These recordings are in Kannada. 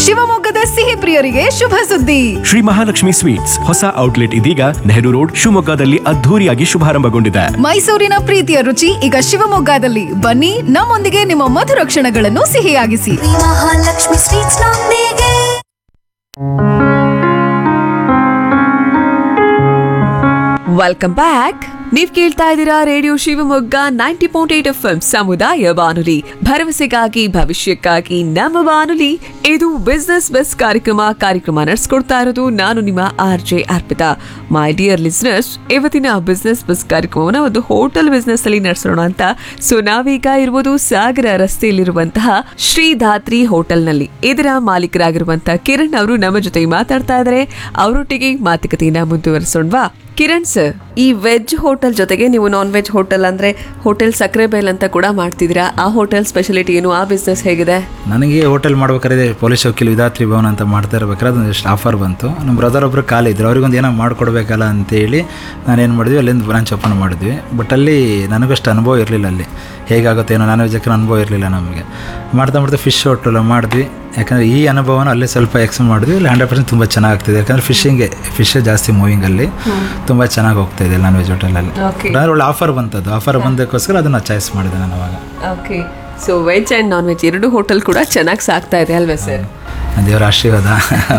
ಶಿವಮೊಗ್ಗದ ಸಿಹಿ ಪ್ರಿಯರಿಗೆ ಶುಭ ಸುದ್ದಿ ಶ್ರೀ ಮಹಾಲಕ್ಷ್ಮಿ ಸ್ವೀಟ್ಸ್ ಹೊಸ ಔಟ್ಲೆಟ್ ಇದೀಗ ನೆಹರು ರೋಡ್ ಶಿವಮೊಗ್ಗದಲ್ಲಿ ಅದ್ಧೂರಿಯಾಗಿ ಶುಭಾರಂಭಗೊಂಡಿದೆ ಮೈಸೂರಿನ ಪ್ರೀತಿಯ ರುಚಿ ಈಗ ಶಿವಮೊಗ್ಗದಲ್ಲಿ ಬನ್ನಿ ನಮ್ಮೊಂದಿಗೆ ನಿಮ್ಮ ಮಧುರ ಕ್ಷಣಗಳನ್ನು ಸಿಹಿಯಾಗಿಸಿ ಮಹಾಲಕ್ಷ್ಮಿ ಸ್ವೀಟ್ಸ್ ನೊಂದಿಗೆ ವೆಲ್ಕಮ್ ಬ್ಯಾಕ್ ನೀವ್ ಕೇಳ್ತಾ ಇದ್ದೀರಾ radio Shivamogga ninety point eight F M ಸಮುದಾಯ ಬಾನುಲಿ ಭರವಸೆಗಾಗಿ ಭವಿಷ್ಯಕ್ಕಾಗಿ ನಮ್ಮ ಬಾನುಲಿ ಇದು ಬಿಸ್ನೆಸ್ ಬಸ್ ಕಾರ್ಯಕ್ರಮ ಕಾರ್ಯಕ್ರಮ ನಡೆಸ್ಕೊಡ್ತಾ ಇರೋದು ನಾನು ನಿಮ್ಮ R J Arpita my dear listeners ಇವತ್ತಿನ ಬಿಸ್ನೆಸ್ ಬಸ್ ಕಾರ್ಯಕ್ರಮವನ್ನು ಒಂದು ಹೋಟೆಲ್ ಬಿಸ್ನೆಸ್ ಅಲ್ಲಿ ನಡೆಸೋಣ ಅಂತ ಸೊ ನಾವೀಗ ಇರುವುದು ಸಾಗರ ರಸ್ತೆಯಲ್ಲಿರುವಂತಹ ಶ್ರೀಧಾತ್ರಿ ಹೋಟೆಲ್ನಲ್ಲಿ ಇದರ ಮಾಲೀಕರಾಗಿರುವಂತಹ ಕಿರಣ್ ಅವರು ನಮ್ಮ ಜೊತೆ ಮಾತಾಡ್ತಾ ಇದ್ದಾರೆ ಅವರೊಟ್ಟಿಗೆ ಮಾತುಕತೆಯನ್ನ ಮುಂದುವರಿಸೋಣವಾ ಕಿರಣ್ ಸರ್ ಈ ವೆಜ್ ಹೋಟೆಲ್ ಜೊತೆಗೆ ನೀವು ನಾನ್ ವೆಜ್ ಹೋಟೆಲ್ ಅಂದ್ರೆ ಹೋಟೆಲ್ ಸಕ್ಕರೆ ಬೇಲ್ ಅಂತ ಕೂಡ ಮಾಡ್ತಿದ್ದೀರಾ ಆ ಹೋಟೆಲ್ ಸ್ಪೆಷಾಲಿಟಿ ಏನು ಆ ಬಿಸ್ನೆಸ್ ಹೇಗಿದೆ ನನಗೆ ಹೋಟೆಲ್ ಮಾಡ್ಬೇಕಾದ್ರೆ ಪೊಲೀಸ್ ವಕೀಲ್ ವಿಧಾತ್ರಿ ಭವನ ಅಂತ ಮಾಡ್ತಾ ಇರ್ಬೇಕಾದ್ರೆ ಅದೊಂದು ಎಷ್ಟು ಆಫರ್ ಬಂತು ನಮ್ಮ ಬ್ರದರ್ ಒಬ್ಬರು ಖಾಲಿ ಇದ್ರು ಅವ್ರಿಗೊಂದು ಏನೋ ಮಾಡ್ಕೊಡ್ಬೇಕಲ್ಲ ಅಂತೇಳಿ ನಾನೇನು ಮಾಡಿದ್ವಿ ಅಲ್ಲಿಂದ ಬ್ರಾಂಚ್ ಓಪನ್ ಮಾಡಿದ್ವಿ ಬಟ್ ಅಲ್ಲಿ ನನಗಷ್ಟು ಅನುಭವ ಇರಲಿಲ್ಲ ಅಲ್ಲಿ ಹೇಗಾಗುತ್ತೆ ಏನೋ ನಾನ್ ವೆಜ್ಜಕ್ಕೆ ಅನುಭವ ಇರಲಿಲ್ಲ ನಮಗೆ ಮಾಡ್ತಾ ಮಾಡ್ತಾ ಫಿಶ್ ಹೋಟೆಲ್ ಮಾಡಿದ್ವಿ ಯಾಕಂದರೆ ಈ ಅನುಭವನ ಅಲ್ಲಿ ಸ್ವಲ್ಪ ಎಕ್ಸ್ ಮಾಡಿದ್ವಿ ಇಲ್ಲಿ ಹಂಡ್ರೆಡ್ ಪರ್ಸೆಂಟ್ ತುಂಬ ಚೆನ್ನಾಗ್ತಿದೆ ಯಾಕಂದರೆ ಫಿಶಿಂಗೆ ಫಿಶ್ ಜಾಸ್ತಿ ಮೂವಿಂಗಲ್ಲಿ ತುಂಬ ಚೆನ್ನಾಗಿ ಹೋಗ್ತಾ ಇದೆ ನಾನ್ ವೆಜ್ ಹೋಟೆಲಲ್ಲಿ Okay. ಅಂದರೆ ಒಳ್ಳೆ ಆಫರ್ ಬಂತದ್ದು ಆಫರ್ ಬಂದಕ್ಕೋಸ್ಕರ ಅದನ್ನು ಚಾಯ್ಸ್ ಮಾಡಿದೆ ನಾನು ಅವಾಗ okay so veg and non veg ಎರಡು ಹೋಟೆಲ್ ಕೂಡ ಚೆನ್ನಾಗಿ ಸಾಕ್ತಾ ಇದೆ ಅಲ್ವಾ ಸರ್ ದೇವರ ಆಶೀರ್ವಾದ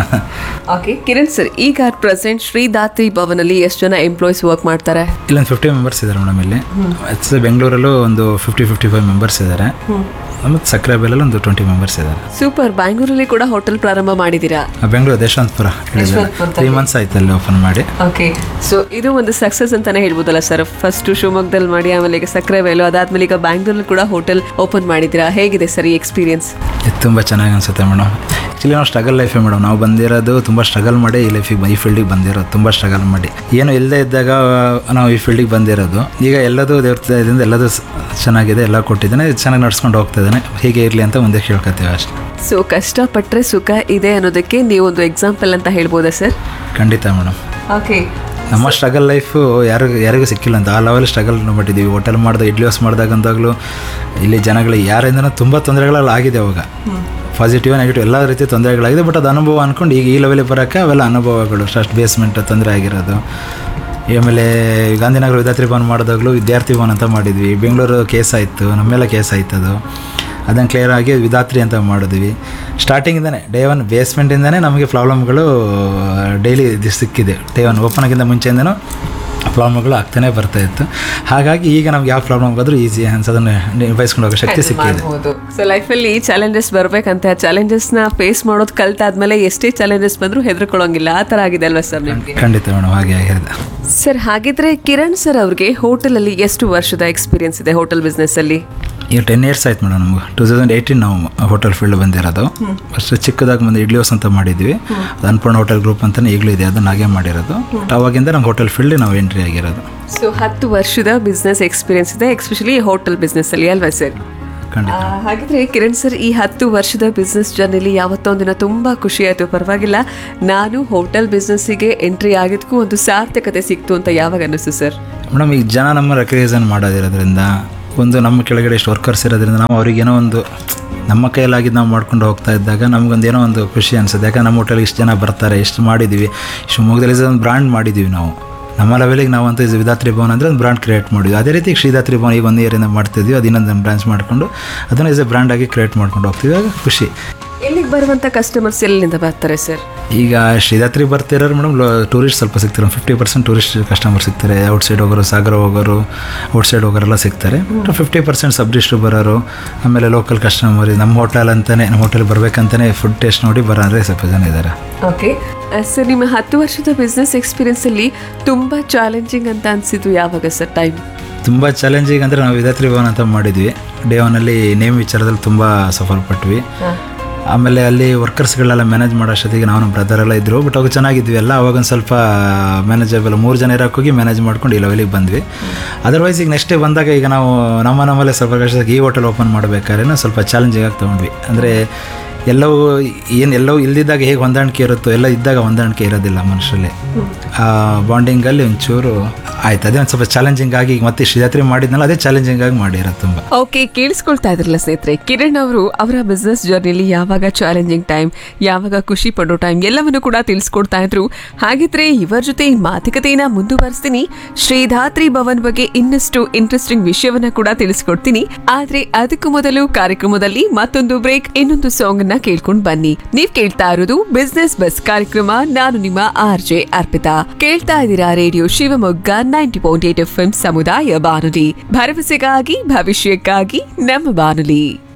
ಓಕೆ ಕಿರಣ್ ಸರ್ ಈಗ ಪ್ರೆಸೆಂಟ್ ಶ್ರೀಧಾತ್ರಿ ಭವನಲ್ಲಿ ಎಷ್ಟು ಜನ ಎಂಪ್ಲಾಯೀಸ್ ವರ್ಕ್ ಮಾಡ್ತಾರೆ ಇಲ್ಲೊಂದು ಫಿಫ್ಟಿ ಮೆಂಬರ್ಸ್ ಇದ್ದಾರೆ ಮೇಡಮ್ ಇಲ್ಲಿ ಎಚ್ ಬೆಂಗಳೂರಲ್ಲೂ ಒಂದು ಫಿಫ್ಟಿ ಫಿಫ್ಟಿ ಫೈವ್ ಮೆಂಬರ್ಸ್ ಇದ್ದಾರೆ ಮತ್ತು ಸಕ್ಕರೆ ಬೆಲ್ಲಲ್ಲಿ ಒಂದು ಟ್ವೆಂಟಿ ಮೆಂಬರ್ಸ್ ಇದ್ದಾರೆ ಸೂಪರ್ ಬ್ಯಾಂಗ್ಳೂರಲ್ಲಿ ಕೂಡ ಹೋಟೆಲ್ ಪ್ರಾರಂಭ ಮಾಡಿದ್ದೀರಾ ಆ, ಬೆಂಗಳೂರು ಯಶವಂತಪುರ ತ್ರೀ ಮಂತ್ಸ್ ಆಯ್ತು ಅಲ್ಲಿ ಓಪನ್ ಮಾಡಿ ಓಕೆ ಸೊ ಇದು ಒಂದು ಸಕ್ಸಸ್ ಅಂತಾನೆ ಹೇಳ್ಬೋದಲ್ಲ ಸರ್ ಫಸ್ಟ್ ಶಿವಮೊಗ್ಗದಲ್ಲಿ ಮಾಡಿ ಆಮೇಲೆ ಈಗ ಸಕ್ಕರೆ ಬೇಲು ಅದಾದ್ಮೇಲೆ ಈಗ ಬ್ಯಾಂಗ್ಳೂರಲ್ಲಿ ಕೂಡ ಹೋಟೆಲ್ ಓಪನ್ ಮಾಡಿದ್ದೀರಾ ಹೇಗಿದೆ ಸರ್ ಈ ಎಕ್ಸ್ಪೀರಿಯನ್ಸ್ ಇದು ತುಂಬ ಚೆನ್ನಾಗಿ ಅನಿಸುತ್ತೆ ಮೇಡಮ್ ಆ್ಯಕ್ಚುಲಿ ನಾವು ಸ್ಟ್ರಗಲ್ ಲೈಫೇ ಮೇಡಮ್ ನಾವು ಬಂದಿರೋದು ತುಂಬ ಸ್ಟ್ರಗಲ್ ಮಾಡಿ ಈ ಲೈಫಿಗೆ ಈ ಫೀಲ್ಡಿಗೆ ಬಂದಿರೋದು ತುಂಬ ಸ್ಟ್ರಗಲ್ ಮಾಡಿ ಏನು ಇಲ್ಲದೆ ಇದ್ದಾಗ ನಾವು ಈ ಫೀಲ್ಡಿಗೆ ಬಂದಿರೋದು ಈಗ ಎಲ್ಲದೂ ದೇವ್ರ ದಯದಿಂದ ಎಲ್ಲದೂ ಸ್- ಚೆನ್ನಾಗಿದೆ ಎಲ್ಲ ಕೊಟ್ಟಿದ್ದಾನೆ ಚೆನ್ನಾಗಿ ನಡ್ಸ್ಕೊಂಡು ಹೋಗ್ತಾ ಇದ್ದಾನೆ ಹೀಗೆ ಇರಲಿ ಅಂತ ಮುಂದೆ ಕೇಳ್ಕೊತೀವಿ ಅಷ್ಟೇ ಸೊ ಕಷ್ಟಪಟ್ಟರೆ ಸುಖ ಇದೆ ಅನ್ನೋದಕ್ಕೆ ನೀವು ಒಂದು ಎಕ್ಸಾಂಪಲ್ ಅಂತ ಹೇಳ್ಬೋದಾ ಸರ್ ಖಂಡಿತ ಮೇಡಮ್ ಓಕೆ ನಮ್ಮ ಸ್ಟ್ರಗಲ್ ಲೈಫು ಯಾರಿಗೂ ಯಾರಿಗೂ ಸಿಕ್ಕಿಲ್ಲ ಅಂತ ಆ ಲೆವೆಲ್ ಸ್ಟ್ರಗಲ್ ಮಾಡಿದ್ದೀವಿ ಹೋಟೆಲ್ ಮಾಡಿದಾಗ ಇಡ್ಲಿ ವಾಸ್ ಮಾಡಿದಾಗಂದಾಗಲೂ ಇಲ್ಲಿ ಜನಗಳಿಗೆ ಯಾರಿಂದನೂ ತುಂಬ ತೊಂದರೆಗಳೆಲ್ಲ ಆಗಿದೆ ಅವಾಗ ಪಾಸಿಟಿವ್ ನೆಗೆಟಿವ್ ಎಲ್ಲ ರೀತಿ ತೊಂದರೆಗಳಾಗಿದೆ ಬಟ್ ಅದು ಅನುಭವ ಅಂದ್ಕೊಂಡು ಈಗ ಈ ಲೆವೆಲಿಗೆ ಬರೋಕ್ಕೆ ಅವೆಲ್ಲ ಅನುಭವಗಳು ಫಸ್ಟ್ ಬೇಸ್ಮೆಂಟ್ ತೊಂದರೆ ಆಗಿರೋದು ಆಮೇಲೆ ಗಾಂಧಿನಗರ ವಿದ್ಯಾರ್ಥಿ ಭವನ ಮಾಡಿದಾಗಲೂ ವಿದ್ಯಾರ್ಥಿ ಭವನ ಅಂತ ಮಾಡಿದ್ವಿ ಬೆಂಗಳೂರು ಕೇಸ್ ಆಯಿತು ನಮ್ಮೆಲ್ಲ ಕೇಸ್ ಆಯ್ತು ಅದು ಅದನ್ನು ಕ್ಲಿಯರ್ ಆಗಿ ವಿಧಾತ್ರಿ ಅಂತ ಮಾಡಿದ್ವಿ ಸ್ಟಾರ್ಟಿಂಗಿಂದನೇ ಡೇ ಒನ್ ಬೇಸ್ಮೆಂಟಿಂದನೇ ನಮಗೆ ಪ್ರಾಬ್ಲಮ್ಗಳು ಡೈಲಿ ಇದು ಸಿಕ್ಕಿದೆ ಡೇ ಒನ್ ಓಪನ್ ಆಗಿಂದ ಮುಂಚೆಯಿಂದನೂ ಪ್ರಾಬ್ಲಮ್ಗಳು ಆಗ್ತಾನೆ ಬರ್ತಾ ಇತ್ತು ಹಾಗಾಗಿ ಈಗ ನಮ್ಗೆ ಯಾವ ಪ್ರಾಬ್ಲಮ್ ಬಂದರೂ ಈಸಿ ಅನ್ಸೋದನ್ನು ನಿಭಾಯಿಸ್ಕೊಂಡು ಹೋಗೋ ಶಕ್ತಿ ಸಿಕ್ಕಿದೆ ಸೊ ಲೈಫಲ್ಲಿ ಚಾಲೆಂಜಸ್ ಬರ್ಬೇಕಂತ ಚಾಲೆಂಜಸ್ನ ಫೇಸ್ ಮಾಡೋದು ಕಲ್ತಾದ್ಮೇಲೆ ಎಷ್ಟೇ ಚಾಲೆಂಜಸ್ ಬಂದರೂ ಹೆದರ್ಕೊಳ್ಳೋಂಗಿಲ್ಲ ಆ ಥರ ಆಗಿದೆ ಅಲ್ವಾ ಸರ್ ನಿಮಗೆ ಖಂಡಿತ ಮೇಡಮ್ ಹಾಗೆ ಆಗಿದೆ ಸರ್ ಹಾಗಿದ್ರೆ ಕಿರಣ್ ಸರ್ ಅವ್ರಿಗೆ ಹೋಟೆಲಲ್ಲಿ ಎಷ್ಟು ವರ್ಷದ ಎಕ್ಸ್ಪೀರಿಯನ್ಸ್ ಇದೆ ಹೋಟೆಲ್ ಬಿಸ್ನೆಸ್ ಅಲ್ಲಿ ಈಗ ಟೆನ್ ಇಯರ್ಸ್ ಆಯ್ತು ಮೇಡಮ್ ನಮ್ಗೆ ಟೂ ತೌಸಂಡ್ ಏಯ್ಟೀನ್ ನಾವು ಹೋಟೆಲ್ ಫೀಲ್ಡ್ ಬಂದಿರೋದು ಫಸ್ಟ್ ಚಿಕ್ಕದಾಗಿ ಬಂದು ಇಡ್ಲಿ ಹೌಸ್ ಅಂತ ಮಾಡಿದ್ವಿ ಅದು ಅನ್ನಪೂರ್ಣ ಹೋಟೆಲ್ ಗ್ರೂಪ್ ಅಂತಲೇ ಈಗಲೂ ಇದೆ ಅದನ್ನ ಹಾಗೆ ಮಾಡಿರೋದು ಅವಾಗಿಂದ ನಮ್ಮ ಹೋಟೆಲ್ ಫೀಲ್ಡ್ ನಾವು ಎಂಟ್ರಿ ಆಗಿರೋದು ಸೊ ಹತ್ತು ವರ್ಷದ ಬಿಸ್ನೆಸ್ ಎಕ್ಸ್ಪೀರಿಯನ್ಸ್ ಇದೆ ಎಕ್ಸ್ಪೆಷಲಿ ಹೋಟೆಲ್ ಬಿಸ್ನೆಸ್ ಅಲ್ಲಿ ಅಲ್ವಾ ಸರ್ ಖಂಡಿತ ಹಾಗಿದ್ರೆ ಕಿರಣ್ ಸರ್ ಈ ಹತ್ತು ವರ್ಷದ ಬಿಸ್ನೆಸ್ ಜರ್ನಿಲಿ ಯಾವತ್ತೊಂದಿನ ತುಂಬಾ ಖುಷಿ ಆಯ್ತು ಪರವಾಗಿಲ್ಲ ನಾನು ಹೋಟೆಲ್ ಬಿಸ್ನೆಸ್ಸಿಗೆ ಎಂಟ್ರಿ ಆಗಿದ್ದಕ್ಕೂ ಒಂದು ಸಾರ್ಥಕತೆ ಸಿಕ್ತು ಅಂತ ಯಾವಾಗ ಅನ್ನಿಸ್ತು ಸರ್ ಮೇಡಮ್ ಈಗ ಜನ ನಮ್ಮ ರೆಕಗ್ನೈಸನ್ ಮಾಡೋದಿರೋದ್ರಿಂದ ಒಂದು ನಮ್ಮ ಕೆಳಗಡೆ ಎಷ್ಟು ವರ್ಕರ್ಸ್ ಇರೋದ್ರಿಂದ ನಾವು ಅವ್ರಿಗೇನೋ ಒಂದು ನಮ್ಮ ಕೈಯಲ್ಲಾಗಿದ್ದು ನಾವು ಮಾಡ್ಕೊಂಡು ಹೋಗ್ತಾ ಇದ್ದಾಗ ನಮಗೊಂದು ಏನೋ ಒಂದು ಖುಷಿ ಅನಿಸುತ್ತೆ ಯಾಕಂದ್ರೆ ನಮ್ಮ ಹೋಟೆಲ್ಗೆ ಇಷ್ಟು ಜನ ಬರ್ತಾರೆ ಎಷ್ಟು ಮಾಡಿದ್ದೀವಿ ಶಿವಮೊಗ್ಗದಲ್ಲಿ ಒಂದು ಬ್ರ್ಯಾಂಡ್ ಮಾಡಿದ್ದೀವಿ ನಾವು ನಮ್ಮ ಲೆವೆಲಿಗೆ ನಾವು ಅಂತ ಇದು ವಿಧಾತ್ರಿ ಭವನ ಅಂದರೆ ಒಂದು ಬ್ರ್ಯಾಂಡ್ ಕ್ರಿಯೇಟ್ ಮಾಡಿದ್ವಿ ಅದೇ ರೀತಿ ಶ್ರೀಧಾತ್ರಿ ಭವನ ಈ ಒಂದು ಇಯರಿಂದ ಮಾಡ್ತಿದ್ವಿ ಅದು ಇನ್ನೊಂದು ಬ್ರಾಂಚ್ ಮಾಡಿಕೊಂಡು ಅದನ್ನು ಇಸ್ ಎ ಬ್ರ್ಯಾಂಡ್ ಆಗಿ ಕ್ರಿಯೇಟ್ ಮಾಡ್ಕೊಂಡು ಹೋಗ್ತೀವಿ ಆಗ ಖುಷಿ ಎಲ್ಲಿಗೆ ಬರುವಂತ ಕಸ್ಟಮರ್ಸ್ ಎಲ್ಲಿಂದ ಬರ್ತಾರೆ ಸರ್ ಈಗ ಶ್ರೀಧಾತ್ರಿ ಬರ್ತಿರೋರು ಮೇಡಮ್ ಟೂರಿಸ್ಟ್ ಸ್ವಲ್ಪ ಸಿಗ್ತಾರೆ ಫಿಫ್ಟಿ ಪರ್ಸೆಂಟ್ ಟೂರಿಸ್ಟ್ ಕಸ್ಟಮರ್ ಸಿಗ್ತಾರೆ ಔಟ್ಸೈಡ್ ಹೋಗೋರು ಸಾಗರ ಹೋಗೋರು ಔಟ್ಸೈಡ್ ಹೋಗೋರೆಲ್ಲ ಸಿಗ್ತಾರೆ ಫಿಫ್ಟಿ ಪರ್ಸೆಂಟ್ ಸಬ್ ಡಿಸ್ಟ್ರು ಬರೋರು ಆಮೇಲೆ ಲೋಕಲ್ ಕಸ್ಟಮರ್ ನಮ್ಮ ಹೋಟೆಲ್ ಅಂತಲೇ ನಮ್ಮ ಹೋಟೆಲ್ ಬರಬೇಕಂತಲೇ ಫುಡ್ ಟೇಸ್ಟ್ ನೋಡಿ ಬರೋದ್ರೆ ಸ್ವಲ್ಪ ಜನ ಇದ್ದಾರೆ ಓಕೆ ಸರ್ ನಿಮ್ಮ ಹತ್ತು ವರ್ಷದ ಬಿಸ್ನೆಸ್ ಎಕ್ಸ್ಪೀರಿಯನ್ಸ್ ಅಲ್ಲಿ ತುಂಬಾ ಚಾಲೆಂಜಿಂಗ್ ಅಂತ ಅನ್ಸಿದ್ದು ಯಾವಾಗ ಸರ್ ಟೈಮ್ ತುಂಬ ಚಾಲೆಂಜಿಂಗ್ ಅಂದರೆ ನಾವು ವಿಧಾತ್ರಿ ಭವನ ಅಂತ ಮಾಡಿದ್ವಿ ಡೇ ಒನಲ್ಲಿ ನೇಮ್ ವಿಚಾರದಲ್ಲಿ ತುಂಬ ಸಫರ್ ಪಟ್ವಿ ಆಮೇಲೆ ಅಲ್ಲಿ ವರ್ಕರ್ಸ್ಗಳೆಲ್ಲ ಮ್ಯಾನೇಜ್ ಮಾಡೋ ಅಷ್ಟೊತ್ತಿಗೆ ನಾವು ನಮ್ಮ ಬ್ರದರ್ ಎಲ್ಲ ಇದ್ದರು ಬಟ್ ಅವಾಗ ಚೆನ್ನಾಗಿದ್ವಿ ಎಲ್ಲ ಅವಾಗ ಒಂದು ಸ್ವಲ್ಪ ಮ್ಯಾನೇಜಬಲ್ ಮೂರು ಜನ ಇರೋಕೆ ಹೋಗಿ ಮ್ಯಾನೇಜ್ ಮಾಡ್ಕೊಂಡು ಈ ಲೆವೆಲಿಗೆ ಬಂದ್ವಿ ಅದರ್ವೈಸ್ ಈಗ ನೆಕ್ಸ್ಟ್ ಡೇ ಬಂದಾಗ ಈಗ ನಾವು ನಮ್ಮ ನಮ್ಮಲ್ಲೇ ಸ್ವಲ್ಪ ಕಷ್ಟ ಈ ಹೋಟೆಲ್ ಓಪನ್ ಮಾಡಬೇಕಾದ್ರೆ ಸ್ವಲ್ಪ ಚಾಲೆಂಜಿಂಗ್ ಆಗಿ ತೊಗೊಂಡ್ವಿ ಅಂದರೆ ಎಲ್ಲವೂ ಏನು ಎಲ್ಲವೂ ಇಲ್ದಿದ್ದಾಗ ಹೇಗೆ ಹೊಂದಾಣಿಕೆ ಇರುತ್ತೋ ಎಲ್ಲ ಇದ್ದಾಗ ಹೊಂದಾಣಿಕೆ ಇರೋದಿಲ್ಲ ಮನುಷ್ಯರಲ್ಲಿ ಆ ಬಾಂಡಿಂಗಲ್ಲಿ ಒಂಚೂರು ಆಯ್ತು ಅದೇ ಒಂದು ಸ್ವಲ್ಪ ಚಾಲೆಂಜಿಂಗ್ ಆಗಿ ಈಗ ಮತ್ತೆ ಇಷ್ಟು ಜಾತ್ರೆ ಮಾಡಿದ್ನಲ್ಲ ಅದೇ ಚಾಲೆಂಜಿಂಗ್ ಆಗಿ ಮಾಡಿರೋದು ತುಂಬ ಓಕೆ ಕೇಳಿಸ್ಕೊಳ್ತಾ ಇದ್ರಲ್ಲ ಸ್ನೇಹಿತರೆ ಕಿರಣ್ ಅವರು ಅವರ ಬಿಸ್ನೆಸ್ ಜರ್ನಿಲಿ ಯಾವಾಗ ಚಾಲೆಂಜಿಂಗ್ ಟೈಮ್ ಯಾವಾಗ ಖುಷಿ ಪಡೋ ಟೈಮ್ ಎಲ್ಲವನ್ನು ಕೂಡ ತಿಳಿಸ್ಕೊಡ್ತಾ ಇದ್ರು ಹಾಗಿದ್ರೆ ಇವರ ಜೊತೆ ಈ ಮಾತುಕತೆಯನ್ನ ಮುಂದುವರಿಸ್ತೀನಿ ಶ್ರೀಧಾತ್ರಿ ಭವನ್ ಬಗ್ಗೆ ಇನ್ನಷ್ಟು ಇಂಟ್ರೆಸ್ಟಿಂಗ್ ವಿಷಯವನ್ನ ಕೂಡ ತಿಳಿಸ್ಕೊಡ್ತೀನಿ ಆದ್ರೆ ಅದಕ್ಕೂ ಮೊದಲು ಕಾರ್ಯಕ್ರಮದಲ್ಲಿ ಮತ್ತೊಂದು ಬ್ರೇಕ್ ಇನ್ನೊಂದು ಸಾಂಗ್ ಅನ್ನ ಕೇಳ್ಕೊಂಡ್ ಬನ್ನಿ ನೀವ್ ಕೇಳ್ತಾ ಇರೋದು ಬಿಸ್ನೆಸ್ ಬಸ್ ಕಾರ್ಯಕ್ರಮ ನಾನು ನಿಮ್ಮ ಆರ್ ಜೆ ಅರ್ಪಿತಾ ಕೇಳ್ತಾ ಇದ್ದೀರಾ radio Shivamogga ninety point eight F M ಸಮುದಾಯ ಬಾನುಲಿ ಭರವಸೆಗಾಗಿ ಭವಿಷ್ಯಕ್ಕಾಗಿ ನಮ್ಮ ಬಾನುಲಿ